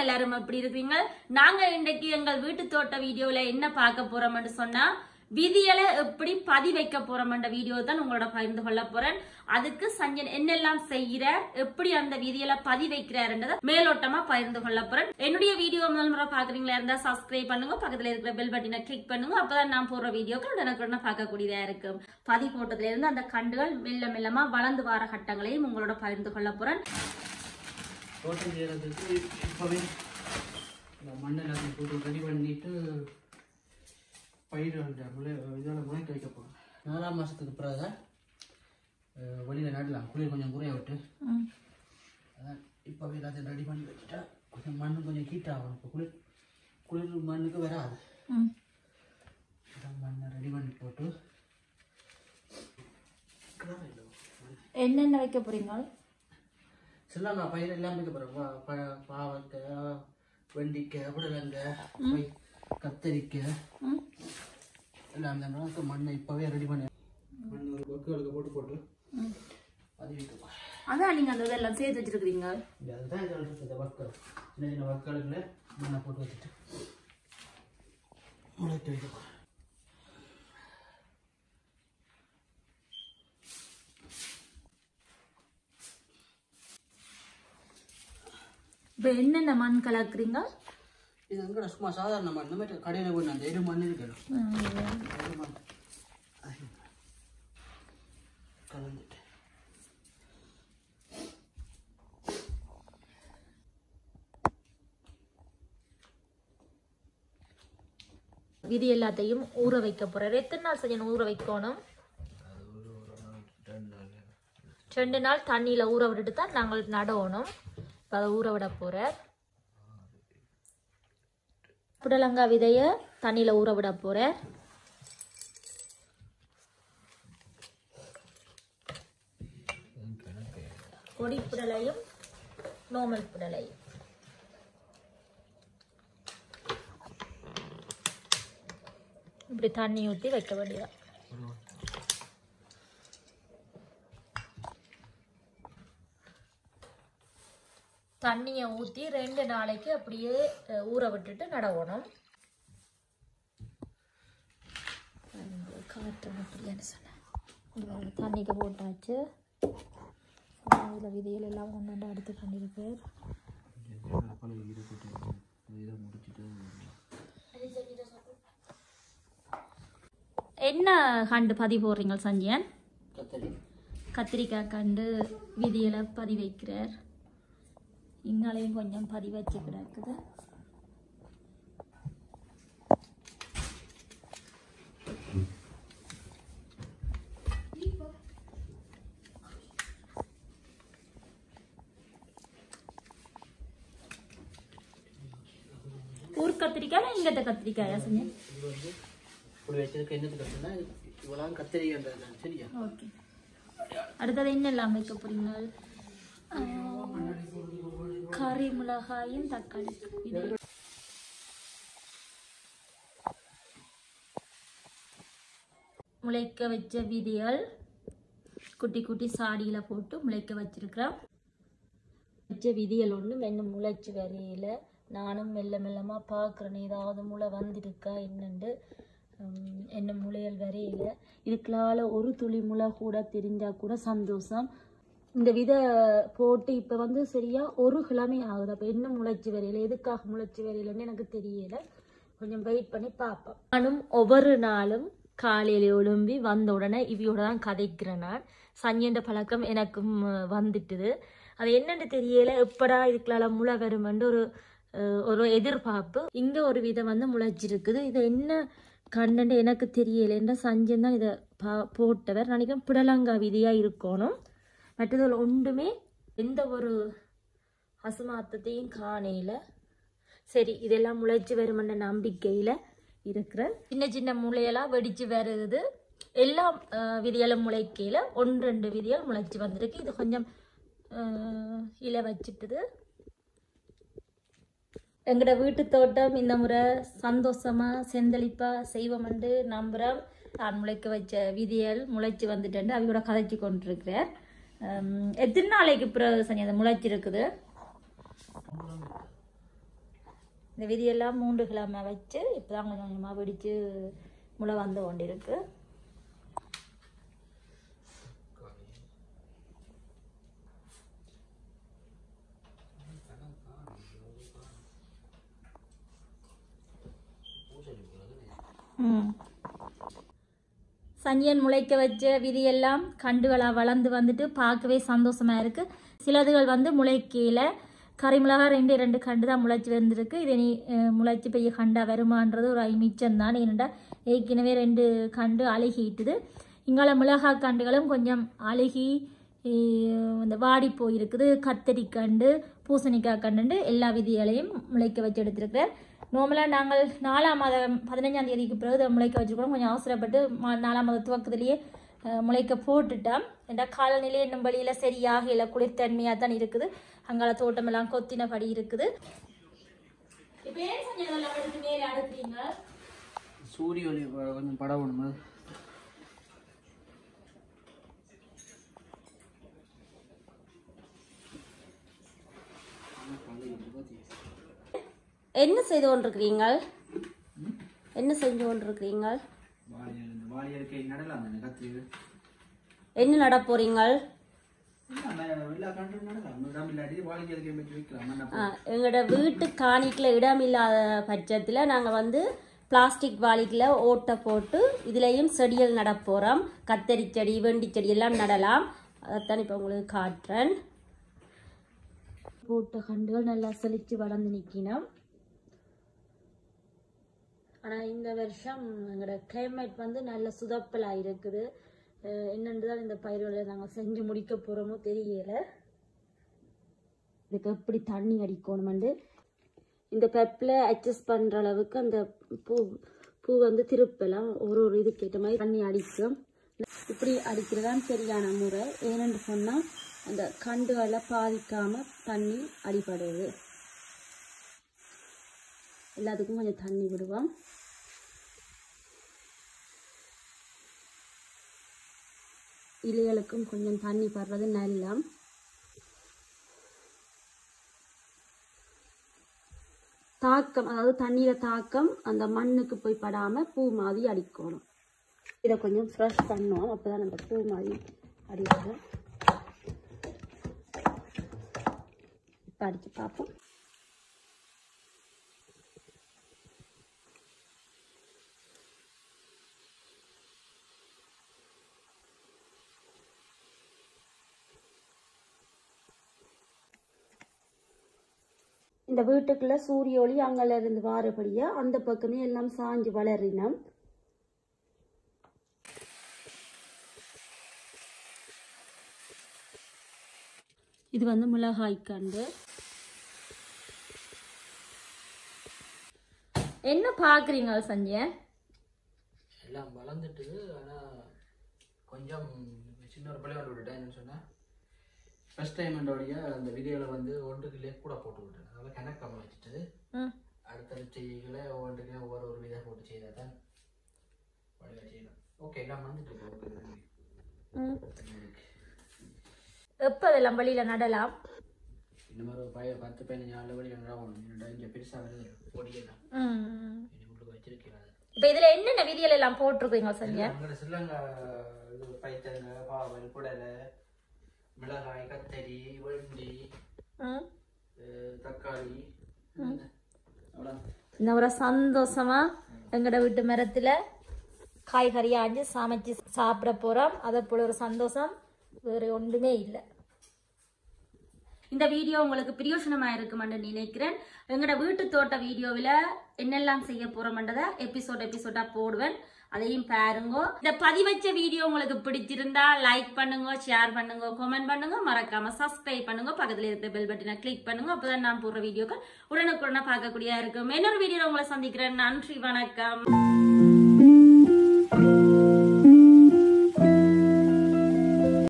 எல்லாரும் எப்படி இருக்கீங்க நாங்க இன்றைக்கு எங்கள் வீட்டு தோட்ட வீடியோல என்ன பார்க்க போறோம்னு சொன்னா விதியலை எப்படி பதி வைக்க போறோம்ன்ற வீடியோ தான் உங்களோட பகிர்ந்து கொள்ள போறேன் அதுக்கு சஞ்சன் என்னெல்லாம் செய்கிறார் எப்படி அந்த விதியலை பதி வைக்கிறாருன்றத மேலோட்டமா பகிர்ந்து கொள்ள போறேன் என்னுடைய வீடியோ முதல் முறை பாக்குறீங்களா இருந்தா சப்ஸ்கிரைப் பண்ணுங்க பக்கத்துல இருக்கிற பெல் பட்டனை கிளிக் பண்ணுங்க அப்பதான் நான் போடுற வீடியோக்கள் உடனுக்குடனே பார்க்கக்கூடியதா இருக்கும் பதி போட்டதுல இருந்து அந்த கண்டுகள் மெல்ல மெல்லமா வளர்ந்து வர கட்டங்களையும் உங்களோட பகிர்ந்து கொள்ள போறேன் தோட்டம் செய்கிறதுக்கு இப்போவே இந்த மண் எல்லாத்தையும் போட்டு ரெடி பண்ணிட்டு பயிர் அந்த முளை இதில் முளைக்க வைக்க போகிறோம் நாலாம் மாதத்துக்கு பிறகு அஹ், வெளியில நடலாம் குளிர் கொஞ்சம் குறைய விட்டு அதான் இப்போவே எல்லாத்தையும் ரெடி பண்ணி வச்சுட்டா கொஞ்சம் மண் கொஞ்சம் ஹீட் ஆகும் இப்போ குளிர் குளிர் மண்ணுக்கு வராது அதான் மண்ணை ரெடி பண்ணி போட்டு என்னென்ன வைக்க போறீங்க சில நான் பயிர் எல்லாம் வைக்க போகிறேன் பா ப- பாவக்காய் வெண்டிக்காய் புடலங்காய் பை- கத்தரிக்காய் எல்லாம் அந்த அளவுக்கு மண்ணை இப்போவே ரெடி பண்ணி மண் ஒரு பக்குகளுக்கு போட்டு போட்டு அது வைக்க அதான் நீங்க அந்த இதெல்லாம் சேர்த்து வச்சிருக்கீங்க இந்த அதுதான் இது சொல்றது, இந்த வக்கல் சின்ன சின்ன வக்கலுக்குள்ள மண்ணை போட்டு வச்சுட்டு முளைக்க வைக்க போகிறேன் இப்ப என்னென்ன மண் கலக்குறீங்க இது வந்து சும்மா சாதாரண மண் இந்த மாதிரி கடையில் போய் அந்த எரு மண் இருக்கணும் எரு மண் அது கலந்துட்டு விதி எல்லாத்தையும் ஊற வைக்க போறாரு எத்தனை நாள் சஞ்சன் ஊற வைக்கணும் ரெண்டு நாள் தண்ணியில ஊற விட்டுட்டு தான் நாங்கள் நடணும் இப்ப அதை ஊற விட போறார் புடலங்காய் விதைய தண்ணியில ஊற விட போறார் கொடி புடலையும் நோமல் புடலையும் இப்படி தண்ணி ஊற்றி வைக்க வேண்டியதான் தண்ணியை ஊற்றி ரெண்டு நாளைக்கு அப்படியே அஹ், ஊற விட்டுட்டு நடவணும் காட்டுறேன் அப்படியான்னு சொன்னேன் தண்ணிக்கு போட்டாச்சு அதில் விதைகள் எல்லாம் கொண்டாண்டு அடுத்து பண்ணியிருப்பேன் இதை முடிச்சுட்டு என்ன கண்டு பதி போடுறீங்க சஞ்சயன் கத்தரி கத்திரிக்காய் கண்டு விதியில பதி வைக்கிறார் இங்காலையும் கொஞ்சம் பதி வச்சு கிடக்குது ஊர் கத்திரிக்காய் இங்கத்த கத்திரிக்காயா சஞ்சயன் இது வந்து இப்படி வச்சதுக்கு என்னத்துக்கு கட்டுனா இவ்வளோ கத்தரி அந்த சரியா ஓகே அடுத்தது என்னெல்லாம் வைக்க போறீங்க ஆ, கறி மிளகாயும் தக்காளி இது முளைக்க வச்ச விதைகள் குட்டி குட்டி சாடியில போட்டு முளைக்க வச்சிருக்கிறோம் வச்ச விதிகள் ஒன்று மென்ன முளைச்சி வரையில நானும் மெல்ல மெல்லமாக பார்க்குறேன் ஏதாவது முளை வந்திருக்கா என்னண்டு ஹம், என்ன முளையல் வரையில இதுக்குள்ளால ஒரு துளி முளை கூட தெரிஞ்சா கூட சந்தோஷம் இந்த விதை போட்டு இப்போ வந்து சரியா ஒரு கிழமை ஆகுது அப்போ என்ன முளைச்சி வரையில எதுக்காக முளைச்சி வரையிலன்னு எனக்கு தெரியல கொஞ்சம் வெயிட் பண்ணி பார்ப்போம் நானும் ஒவ்வொரு நாளும் காலையில எழும்பி வந்த உடனே இவையோட தான் கதைக்கிறேன் நான் சஞ்சன்ற பழக்கம் எனக்கும் அஹ், வந்துட்டுது அது என்னன்னு தெரியல எப்படா இதுக்குள்ளால முளை வருமென்று ஒரு அஹ், ஒரு எதிர்பார்ப்பு இங்க ஒரு விதை வந்து முளைச்சிருக்குது இது என்ன கண்டன்ட் எனக்கு தெரியல என்ற சஞ்சன் தான் இதை பா போட்டவர் நினைக்கிறேன் புடலங்காய் விதியா இருக்கணும் மற்றது ஒன்றுமே எந்த ஒரு அசுமாத்தத்தையும் காணையில சரி இதெல்லாம் முளைச்சு வருமென்ற நம்பிக்கையில இருக்கிற சின்ன சின்ன முளையெல்லாம் வெடிச்சு வருது எல்லாம் அஹ், விதியலும் முளைக்கையில ஒன்று ரெண்டு விதியல் முளைச்சு வந்திருக்கு இது கொஞ்சம் அஹ், இலை வச்சிட்டுது எங்களோட வீட்டு தோட்டம் இந்த முறை சந்தோஷமா செந்தளிப்பா செய்வோம்னு நம்புறோம் நான் முளைக்க வச்ச விதியல் முளைச்சு வந்துட்டேன் அவையோட கதைச்சு கொண்டிருக்கிறேன் எத்தனை நாளைக்கு பிறகு சனி அது முளைச்சிருக்குது இந்த விதியெல்லாம் மூன்று கிழமை வச்சு இப்போ தான் கொஞ்சம் கொஞ்சமாக வெடித்து முளை வந்து கொண்டிருக்கு ம் சஞ்சயன் முளைக்க வச்ச விதியெல்லாம் கண்டுகளாக வளர்ந்து வந்துட்டு பார்க்கவே சந்தோஷமா இருக்கு சிலதுகள் வந்து முளைக்கையில் கறிமிளகா ரெண்டு ரெண்டு கண்டு தான் முளைச்சி வந்திருக்கு இது நீ அஹ், முளைச்சி பெய்ய கண்டா வருமான்றது ஒரு ஐ மிச்சம் தான் ஏனெண்டா ஏற்கனவே ரெண்டு கண்டு அழுகிட்டுது இங்கால மிளகா கண்டுகளும் கொஞ்சம் அழுகி அஹ், இந்த வாடி போயிருக்குது கத்தரிக்கண்டு பூசணிக்காய் கண்டு எல்லா விதிகளையும் முளைக்க வச்சு எடுத்திருக்கிறேன் நார்மலாக நாங்கள் நாலாம் மாதம் பதினஞ்சாம் தேதிக்கு பிறகு இதை முளைக்க வச்சுருக்கோம் கொஞ்சம் அவசரப்பட்டு மா- நாலாம் மாத துவக்கத்திலேயே அஹ், முளைக்க போட்டுட்டோம் ஏன்னா காலநிலை இன்னும் வழியில் சரியாக இல்லை குளிர்த்தன்மையாக தான் இருக்குது அங்கால தோட்டமெல்லாம் கொத்தினபடி இருக்குது இப்போ ஏன் கொஞ்சம் இதெல்லாம் எடுத்து மேலே அடுக்குறீங்க சூரிய ஒளி ப- கொஞ்சம் படவணும் என்ன செய்து கொண்டிருக்கிறீங்கள் என்ன செஞ்சு கொண்டிருக்கிறீங்கள் வாலியல் இந்த வாலியலுக்கு நடலாம் அந்த கத்திரி என்ன நட போறீங்கள் எல்லா கண்டு நடலாம் இடம் இல்லாட்டி வாலியலுக்கு வச்சு வைக்கலாம் மண்ணை ஆ, எங்களோட வீட்டு காணிக்கில் இடம் இல்லாத பட்சத்தில் நாங்கள் வந்து பிளாஸ்டிக் வாளிக்கில் ஓட்டை போட்டு இதுலேயும் செடிகள் நட போகிறோம் கத்தரி செடி வெண்டி செடி எல்லாம் நடலாம் அதைத்தான் இப்போ உங்களுக்கு காட்டுறேன் போட்ட கண்டுகள் நல்லா செழித்து வளர்ந்து நிற்கணும் ஆனால் இந்த வருஷம் எங்களோட கிளைமேட் வந்து நல்ல சுதப்பலாக இருக்குது அஹ் என்னென்று தான் இந்த பயிர்களை நாங்கள் செஞ்சு முடிக்க போகிறோமோ தெரியலை இதுக்கு எப்படி தண்ணி அடிக்கணுமெண்டு இந்த பெப்பில் அட்ஜஸ்ட் பண்ணுற அளவுக்கு அந்த பூ பூ வந்து திருப்பலாம் ஒரு ஒரு இதுக்கு ஏற்ற மாதிரி தண்ணி அடிக்கும் இப்படி அடிக்கிறதான் சரியான முறை ஏனென்று சொன்னால் அந்த கண்டுகளை பாதிக்காமல் தண்ணி அடிபடுது எல்லாத்துக்கும் கொஞ்சம் தண்ணி விடுவோம் இலைகளுக்கும் கொஞ்சம் தண்ணி படுறது நல்லா தாக்கம் அதாவது தண்ணீர தாக்கம் அந்த மண்ணுக்கு போய் படாம பூ மாதிரி அடிக்கணும் இதை கொஞ்சம் ஃப்ரெஷ் பண்ணுவோம் அப்பதான் அந்த பூ மாதிரி அடிக்கும் இப்போ அடிச்சு பார்ப்போம் இந்த வீட்டுக்குள்ள சூரிய ஒளி அங்கல இருந்து வாரபடியா அந்த பக்கமே எல்லாம் சாஞ்சு வளரினம் இது வந்து மிளகாய் கண்டு என்ன பாக்குறீங்க சஞ்சய் எல்லாம் வளர்ந்துட்டுது ஆனால் கொஞ்சம் சின்ன ஒரு பிள்ளை விட்டுட்டேன் என்னன்னு சொன்னால் ஃபர்ஸ்ட் டைம் என்னுடைய அந்த விதைகளை வந்து ஒன்றுக்குள்ளே கூட போட்டு விட்டேன் அதனால் கணக்காம வச்சுட்டு ம் அடுத்தடுத்த செய்திகளை ஒவ்வொன்றுக்குமே ஒவ்வொரு ஒரு விதை போட்டு செய்தால் தான் வழியாக செய்யணும் ஓகே எல்லாம் வந்துட்டு இருக்கு ம் உங்களுக்கு எப்போ இதெல்லாம் வழியில நடலாம் இந்த மாதிரி ஒரு பய பத்து பதினஞ்சு நாளில் வெளியில் நடவும் என்னடா இங்கே பெருசாக வருது பொடியெல்லாம் ம் இது உள்ளுக்கு வச்சிருக்கிறாரு இப்போ இதுல என்னென்ன விதிகள் எல்லாம் போட்டிருக்கீங்க சஞ்சய் அங்கே சில்லங்க இது பைத்தங்க பாவல் குடலை மிளகாய் கத்தரி வெண்டி ம் அஹ் தக்காளி அவ்வளோ இந்த ஒரு சந்தோஷமா எங்கட வீட்டு மரத்துல காய்கறி ஆஞ்சு சமைச்சு சாப்பிட போறோம் அதை போல ஒரு சந்தோஷம் வேற ஒன்றுமே இல்லை இந்த வீடியோ உங்களுக்கு பிரயோஜனமா இருக்குமென்று நினைக்கிறேன் எங்களோட வீட்டு தோட்ட வீடியோவில் என்னெல்லாம் செய்ய போறோம்ன்றதை எபிசோட் எபிசோடா போடுவேன் அதையும் பாருங்க இந்த பதிவச்ச வீடியோ உங்களுக்கு பிடிச்சிருந்தா லைக் பண்ணுங்க ஷேர் பண்ணுங்க கமெண்ட் பண்ணுங்க மறக்காம சப்ஸ்கிரைப் பண்ணுங்க பக்கத்துல இருக்க பெல் பட்டனை கிளிக் பண்ணுங்க அப்பதான் நான் போடுற வீடியோக்கள் உடனுக்குடனே பார்க்கக்கூடியதா இருக்கும் இன்னொரு வீடியோல உங்களை சந்திக்கிறேன் நன்றி வணக்கம்